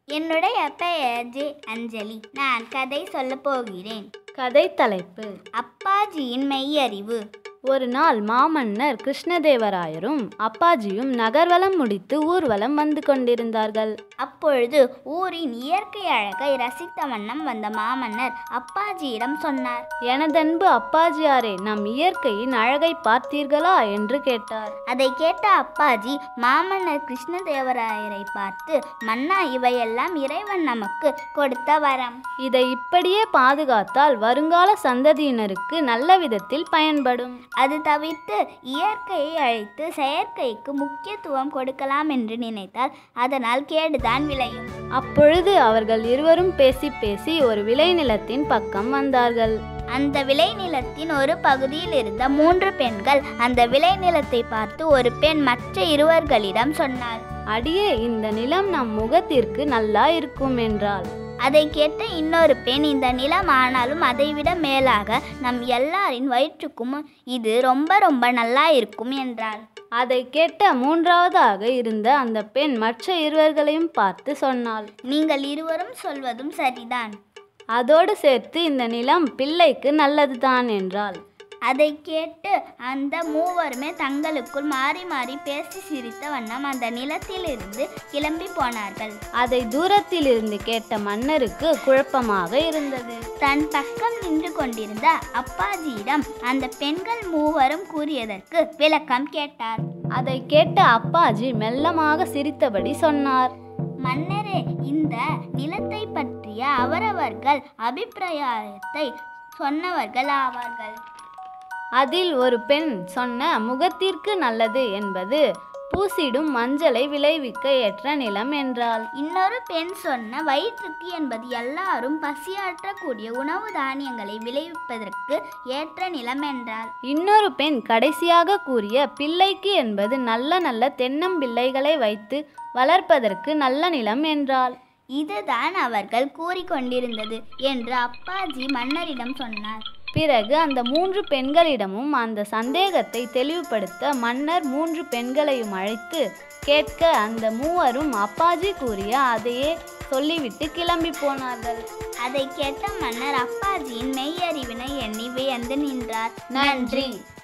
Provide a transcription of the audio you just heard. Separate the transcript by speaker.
Speaker 1: என்னுடைய பெயர் ஜே அஞ்சலி நான் கதை சொல்லப் போகிறேன்
Speaker 2: கதை தலைப்பு
Speaker 1: அப்பாஜியின் மெய்யறிவு
Speaker 2: ஒரு நாள் மாமன்னர் கிருஷ்ணதேவராயரும் அப்பாஜியும் நகர்வலம் முடித்து ஊர்வலம் வந்து கொண்டிருந்தார்கள்
Speaker 1: அப்பொழுது ஊரின் இயற்கை அழகை ரசித்த வண்ணம் வந்த மாமன்னர் அப்பாஜியிடம் சொன்னார்
Speaker 2: எனதன்பு அப்பாஜியாரே நம் இயற்கையின் அழகை பார்த்தீர்களா என்று கேட்டார்
Speaker 1: அதை கேட்ட அப்பாஜி மாமன்னர் கிருஷ்ணதேவராயரை பார்த்து மன்னா இவையெல்லாம் இறைவன் நமக்கு கொடுத்த வரம்
Speaker 2: இதை இப்படியே பாதுகாத்தால் வருங்கால சந்ததியினருக்கு நல்ல விதத்தில் பயன்படும்
Speaker 1: அது தவிர்த்து இயற்கையை அழித்து செயற்கைக்கு முக்கியத்துவம் கொடுக்கலாம் என்று நினைத்தால் அதனால் கேடுதான் விளையும்
Speaker 2: அப்பொழுது அவர்கள் இருவரும் பேசி பேசி ஒரு விளைநிலத்தின் பக்கம் வந்தார்கள்
Speaker 1: அந்த விளைநிலத்தின் ஒரு பகுதியில் இருந்த மூன்று பெண்கள் அந்த விளைநிலத்தை பார்த்து ஒரு பெண் மற்ற இருவர்களிடம் சொன்னாள்
Speaker 2: அடியே இந்த நிலம் நம் முகத்திற்கு நல்லா இருக்கும் என்றாள்
Speaker 1: அதை கேட்ட இன்னொரு பெண் இந்த நிலம் ஆனாலும் அதைவிட மேலாக நம் எல்லாரின் வயிற்றுக்கும் இது ரொம்ப ரொம்ப நல்லா இருக்கும் என்றாள்
Speaker 2: அதை கேட்ட மூன்றாவதாக இருந்த அந்த பெண் மற்ற இருவர்களையும் பார்த்து சொன்னாள்
Speaker 1: நீங்கள் இருவரும் சொல்வதும் சரிதான்
Speaker 2: அதோடு சேர்த்து இந்த நிலம் பிள்ளைக்கு நல்லதுதான் என்றாள்
Speaker 1: அதை கேட்டு அந்த மூவருமே தங்களுக்குள் மாறி மாறி பேசி சிரித்த வண்ணம் அந்த நிலத்திலிருந்து கிளம்பி போனார்கள்
Speaker 2: அதை தூரத்திலிருந்து கேட்ட மன்னருக்கு குழப்பமாக இருந்தது
Speaker 1: தன் பக்கம் நின்று கொண்டிருந்த அப்பாஜியிடம் அந்த பெண்கள் மூவரும் கூறியதற்கு விளக்கம் கேட்டார்
Speaker 2: அதை கேட்ட அப்பாஜி மெல்லமாக சிரித்தபடி சொன்னார்
Speaker 1: மன்னரே இந்த நிலத்தை பற்றிய அவரவர்கள் அபிப்பிராயத்தை சொன்னவர்கள் ஆவார்கள்
Speaker 2: அதில் ஒரு பெண் சொன்ன முகத்திற்கு நல்லது என்பது பூசிடும் மஞ்சளை விளைவிக்க ஏற்ற நிலம் என்றாள்
Speaker 1: இன்னொரு பெண் சொன்ன வயிற்றுக்கு என்பது எல்லாரும் பசியாற்றக்கூடிய உணவு தானியங்களை விளைவிப்பதற்கு ஏற்ற நிலம் என்றார்
Speaker 2: இன்னொரு பெண் கடைசியாக கூறிய பிள்ளைக்கு என்பது நல்ல நல்ல தென்னம்பிள்ளைகளை வைத்து வளர்ப்பதற்கு நல்ல நிலம் என்றாள்
Speaker 1: இதுதான் அவர்கள் கூறிக்கொண்டிருந்தது என்று அப்பாஜி மன்னரிடம் சொன்னார்
Speaker 2: பிறகு அந்த மூன்று பெண்களிடமும் அந்த சந்தேகத்தை தெளிவுபடுத்த மன்னர் மூன்று பெண்களையும் அழைத்து கேட்க அந்த மூவரும் அப்பாஜி கூறிய அதையே சொல்லிவிட்டு கிளம்பி போனார்கள்
Speaker 1: அதை கேட்ட மன்னர் அப்பாஜியின் மெய்யறிவினை எண்ணி வியந்து நின்றார்
Speaker 2: நன்றி